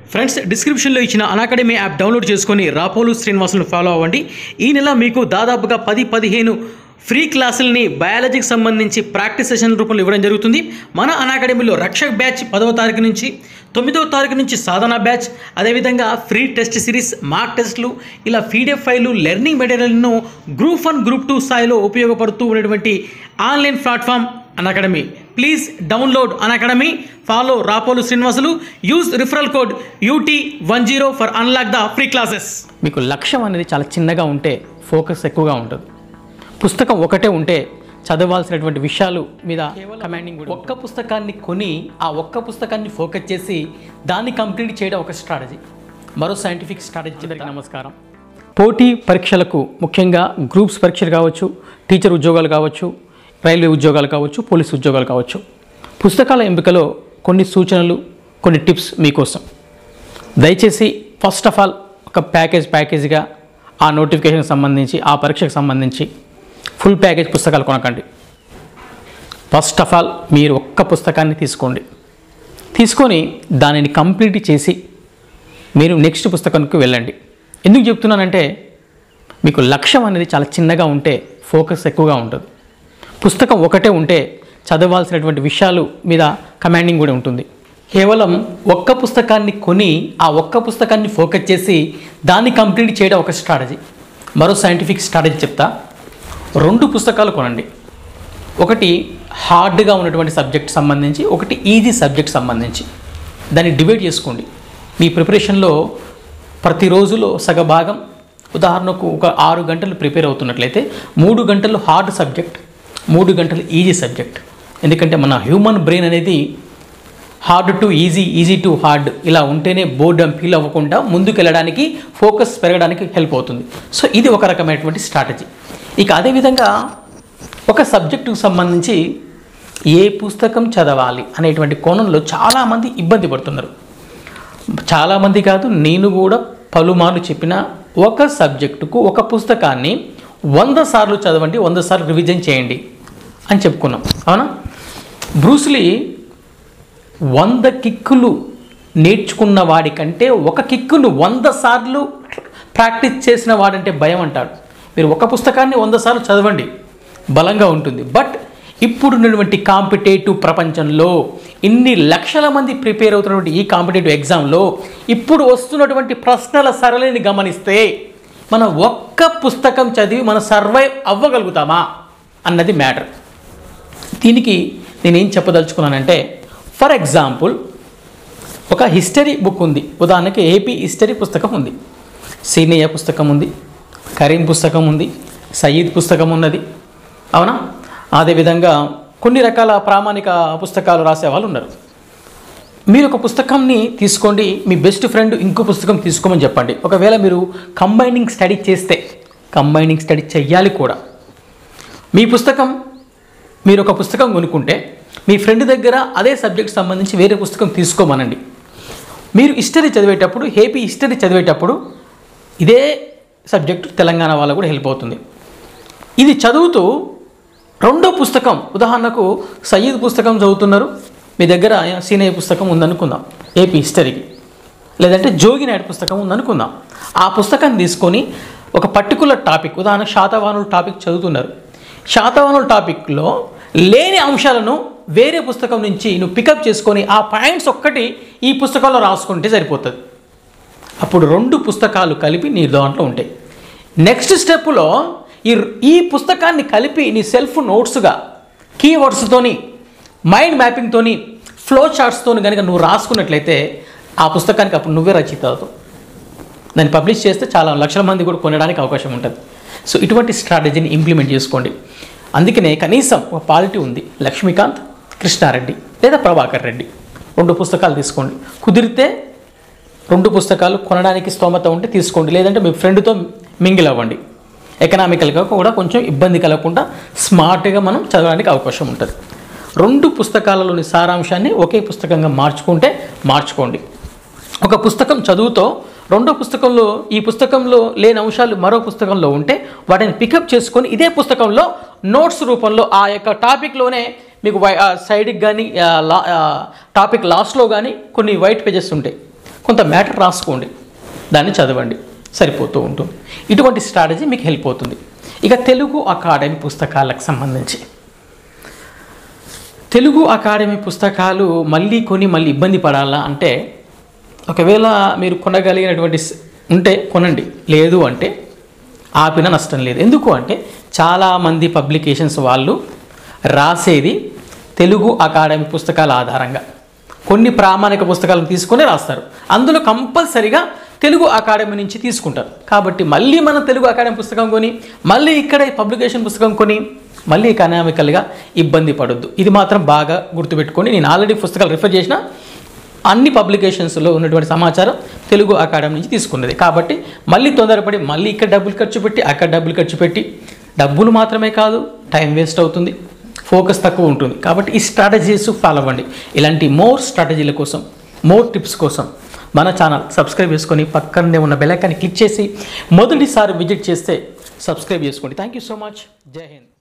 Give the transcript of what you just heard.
friends డిస్క్రిప్షన్లో ఇచ్చిన అనాకడమీ app download చేసుకొని రాపోలు శ్రీనివాసులను ఫాలో అవ్వండి ఈ నెల మీకు దాదాపుగా పది పదిహేను ఫ్రీ క్లాసుల్ని బయాలజీకి సంబంధించి ప్రాక్టీస్ సెషన్ రూపంలో ఇవ్వడం జరుగుతుంది మన అనాకడమీలో రక్షక్ బ్యాచ్ పదవ తారీఖు నుంచి తొమ్మిదవ తారీఖు నుంచి సాధన బ్యాచ్ అదేవిధంగా ఫ్రీ టెస్ట్ సిరీస్ మార్క్ టెస్ట్లు ఇలా పీడిఎఫ్ ఫైలు లెర్నింగ్ మెటీరియల్ను గ్రూప్ వన్ గ్రూప్ టూ స్థాయిలో ఉపయోగపడుతూ ఉన్నటువంటి online platform Unacademy please download Unacademy follow Rapolu Srinivasulu use referral code UT one zero for unlock the free classes మీకు లక్ష్యం అనేది చాలా చిన్నగా ఉంటే ఫోకస్ ఎక్కువగా ఉంటుంది పుస్తకం ఒకటే ఉంటే చదవాల్సినటువంటి విషయాలు మీద కమాండింగ్ ఒక్క పుస్తకాన్ని కొని ఆ ఒక్క పుస్తకాన్ని ఫోకస్ చేసి దాన్ని కంప్లీట్ చేయడం ఒక స్ట్రాటజీ మరో సైంటిఫిక్ స్ట్రాటజీ అందరికీ నమస్కారం పోటీ పరీక్షలకు ముఖ్యంగా గ్రూప్స్ పరీక్షలు కావచ్చు టీచర్ ఉద్యోగాలు కావచ్చు రైల్వే ఉద్యోగాలు కావచ్చు పోలీస్ ఉద్యోగాలు కావచ్చు పుస్తకాల ఎంపికలో కొన్ని సూచనలు కొన్ని టిప్స్ మీకోసం దయచేసి ఫస్ట్ ఆఫ్ ఆల్ ఒక ప్యాకేజ్ ప్యాకేజీగా ఆ నోటిఫికేషన్కి సంబంధించి ఆ పరీక్షకు సంబంధించి ఫుల్ ప్యాకేజ్ పుస్తకాలు కొనకండి ఫస్ట్ ఆఫ్ ఆల్ మీరు ఒక్క పుస్తకాన్ని తీసుకోండి తీసుకొని దానిని కంప్లీట్ చేసి మీరు నెక్స్ట్ పుస్తకానికి వెళ్ళండి ఎందుకు చెప్తున్నానంటే మీకు లక్ష్యం అనేది చాలా చిన్నగా ఉంటే ఫోకస్ ఎక్కువగా ఉంటుంది పుస్తకం ఒకటే ఉంటే చదవాల్సినటువంటి విషయాలు మీద కమాండింగ్ కూడా ఉంటుంది కేవలం ఒక్క పుస్తకాన్ని కొని ఆ ఒక్క పుస్తకాన్ని ఫోకస్ చేసి దాన్ని కంప్లీట్ చేయడం ఒక స్ట్రాటజీ మరో సైంటిఫిక్ స్ట్రాటజీ చెప్తా రెండు పుస్తకాలు కొనండి ఒకటి హార్డ్గా ఉన్నటువంటి సబ్జెక్ట్ సంబంధించి ఒకటి ఈజీ సబ్జెక్ట్ సంబంధించి దాన్ని డివైడ్ చేసుకోండి మీ ప్రిపరేషన్లో ప్రతిరోజులో సగ భాగం ఉదాహరణకు ఒక ఆరు గంటలు ప్రిపేర్ అవుతున్నట్లయితే మూడు గంటలు హార్డ్ సబ్జెక్ట్ మూడు గంటలు ఈజీ సబ్జెక్ట్ ఎందుకంటే మన హ్యూమన్ బ్రెయిన్ అనేది hard to easy easy to hard ఇలా ఉంటేనే బోర్డు ఫీల్ అవ్వకుండా ముందుకు వెళ్ళడానికి ఫోకస్ పెరగడానికి హెల్ప్ అవుతుంది సో ఇది ఒక రకమైనటువంటి స్ట్రాటజీ ఇక అదేవిధంగా ఒక సబ్జెక్టుకు సంబంధించి ఏ పుస్తకం చదవాలి అనేటువంటి కోణంలో చాలామంది ఇబ్బంది పడుతున్నారు చాలామంది కాదు నేను కూడా పలుమార్లు చెప్పిన ఒక సబ్జెక్టుకు ఒక పుస్తకాన్ని వంద సార్లు చదవండి వంద సార్లు రివిజన్ చేయండి అని చెప్పుకున్నాం అవునా బ్రూస్లీ వంద కిక్కులు నేర్చుకున్న వాడికంటే ఒక కిక్కును వంద సార్లు ప్రాక్టీస్ చేసిన వాడంటే భయం అంటాడు మీరు ఒక పుస్తకాన్ని వంద సార్లు చదవండి బలంగా ఉంటుంది బట్ ఇప్పుడున్నటువంటి కాంపిటేటివ్ ప్రపంచంలో ఇన్ని లక్షల మంది ప్రిపేర్ అవుతున్నటువంటి ఈ కాంపిటేటివ్ ఎగ్జామ్లో ఇప్పుడు వస్తున్నటువంటి ప్రశ్నల సరళిని గమనిస్తే మనం ఒక్క పుస్తకం చదివి మనం సర్వైవ్ అవ్వగలుగుతామా అన్నది మ్యాటర్ దీనికి నేనేం చెప్పదలుచుకున్నానంటే ఫర్ ఎగ్జాంపుల్ ఒక హిస్టరీ బుక్ ఉంది ఉదాహరణకి ఏపీ హిస్టరీ పుస్తకం ఉంది సీనియర్ పుస్తకం ఉంది కరీం పుస్తకం ఉంది సయీద్ పుస్తకం ఉన్నది అవునా అదేవిధంగా కొన్ని రకాల ప్రామాణిక పుస్తకాలు రాసే వాళ్ళు ఉన్నారు మీరు ఒక పుస్తకాన్ని తీసుకోండి మీ బెస్ట్ ఫ్రెండ్ ఇంకో పుస్తకం తీసుకోమని చెప్పండి ఒకవేళ మీరు కంబైనింగ్ స్టడీ చేస్తే కంబైనింగ్ స్టడీ చెయ్యాలి కూడా మీ పుస్తకం మీరు ఒక పుస్తకం కొనుక్కుంటే మీ ఫ్రెండ్ దగ్గర అదే సబ్జెక్ట్ సంబంధించి వేరే పుస్తకం తీసుకోమనండి మీరు హిస్టరీ చదివేటప్పుడు ఏపీ హిస్టరీ చదివేటప్పుడు ఇదే సబ్జెక్టు తెలంగాణ వాళ్ళకు కూడా హెల్ప్ అవుతుంది ఇది చదువుతూ రెండో పుస్తకం ఉదాహరణకు సయ్యద్ పుస్తకం చదువుతున్నారు మీ దగ్గర సీనయ్య పుస్తకం ఉందనుకుందాం ఏపీ హిస్టరీకి లేదంటే జోగినాయుడు పుస్తకం ఉందనుకుందాం ఆ పుస్తకాన్ని తీసుకొని ఒక పర్టికులర్ టాపిక్ ఉదాహరణకు శాతవాహనుల టాపిక్ చదువుతున్నారు శాతవాహనుల టాపిక్లో లేని అంశాలను వేరే పుస్తకం నుంచి నువ్వు పికప్ చేసుకొని ఆ పాయింట్స్ ఒక్కటి ఈ పుస్తకంలో రాసుకుంటే సరిపోతుంది అప్పుడు రెండు పుస్తకాలు కలిపి నీ దాంట్లో ఉంటాయి నెక్స్ట్ స్టెప్లో ఈ ఈ పుస్తకాన్ని కలిపి నీ సెల్ఫ్ నోట్స్గా కీవర్డ్స్తోని మైండ్ మ్యాపింగ్తోని ఫ్లో చార్ట్స్తోని కనుక నువ్వు రాసుకున్నట్లయితే ఆ పుస్తకానికి అప్పుడు నువ్వే రచయిత అవుతావు దాన్ని పబ్లిష్ చేస్తే చాలా లక్షల మంది కూడా కొనడానికి అవకాశం ఉంటుంది సో ఇటువంటి స్ట్రాటజీని ఇంప్లిమెంట్ చేసుకోండి అందుకనే కనీసం ఒక పాలిటీ ఉంది లక్ష్మీకాంత్ కృష్ణారెడ్డి లేదా ప్రభాకర్ రెడ్డి రెండు పుస్తకాలు తీసుకోండి కుదిరితే రెండు పుస్తకాలు కొనడానికి స్తోమత ఉంటే తీసుకోండి లేదంటే మీ ఫ్రెండ్తో మింగిల్ అవ్వండి ఎకనామికల్గా కూడా కొంచెం ఇబ్బంది కలగకుండా స్మార్ట్గా మనం చదవడానికి అవకాశం ఉంటుంది రెండు పుస్తకాలలోని సారాంశాన్ని ఒకే పుస్తకంగా మార్చుకుంటే మార్చుకోండి ఒక పుస్తకం చదువుతో రెండో పుస్తకంలో ఈ పుస్తకంలో లేని అంశాలు మరో పుస్తకంలో ఉంటే వాటిని పికప్ చేసుకొని ఇదే పుస్తకంలో నోట్స్ రూపంలో ఆ యొక్క టాపిక్లోనే మీకు వై సైడ్కి కానీ టాపిక్ లాస్ట్లో కానీ కొన్ని వైట్ పేజెస్ ఉంటాయి కొంత మ్యాటర్ రాసుకోండి దాన్ని చదవండి సరిపోతూ ఉంటుంది ఇటువంటి స్ట్రాటజీ మీకు హెల్ప్ అవుతుంది ఇక తెలుగు అకాడమీ పుస్తకాలకు సంబంధించి తెలుగు అకాడమీ పుస్తకాలు మళ్ళీ కొని మళ్ళీ ఇబ్బంది పడాలా అంటే ఒకవేళ మీరు కొనగలిగినటువంటి స్- ఉంటే కొనండి లేదు అంటే ఆపిన నష్టం లేదు ఎందుకు అంటే చాలామంది పబ్లికేషన్స్ వాళ్ళు రాసేది తెలుగు అకాడమీ పుస్తకాల ఆధారంగా కొన్ని ప్రామాణిక పుస్తకాలను తీసుకొని రాస్తారు అందులో కంపల్సరిగా తెలుగు అకాడమీ నుంచి తీసుకుంటారు కాబట్టి మళ్ళీ మనం తెలుగు అకాడమీ పుస్తకం కొని మళ్ళీ ఇక్కడ ఈ పబ్లికేషన్ పుస్తకం కొని మళ్ళీ ఎకనామికల్గా ఇబ్బంది పడొద్దు ఇది మాత్రం బాగా గుర్తుపెట్టుకొని నేను ఆల్రెడీ పుస్తకాలు రిఫర్ చేసిన అన్ని పబ్లికేషన్స్లో ఉన్నటువంటి సమాచారం తెలుగు అకాడమీ నుంచి తీసుకున్నది కాబట్టి మళ్ళీ తొందరపడి మళ్ళీ ఇక్కడ డబ్బులు ఖర్చు పెట్టి అక్కడ డబ్బులు ఖర్చు పెట్టి డబ్బులు మాత్రమే కాదు టైం వేస్ట్ అవుతుంది ఫోకస్ తక్కువ ఉంటుంది కాబట్టి ఈ స్ట్రాటజీస్ ఫాలో అవ్వండి ఇలాంటి మోర్ స్ట్రాటజీల కోసం మోర్ టిప్స్ కోసం మన ఛానల్ సబ్స్క్రైబ్ చేసుకొని పక్కనే ఉన్న బెల్ ఐకాన్ని క్లిక్ చేసి మొదటిసారి విజిట్ చేస్తే సబ్స్క్రైబ్ చేసుకోండి థ్యాంక్ యూ సో మచ్ జై హింద్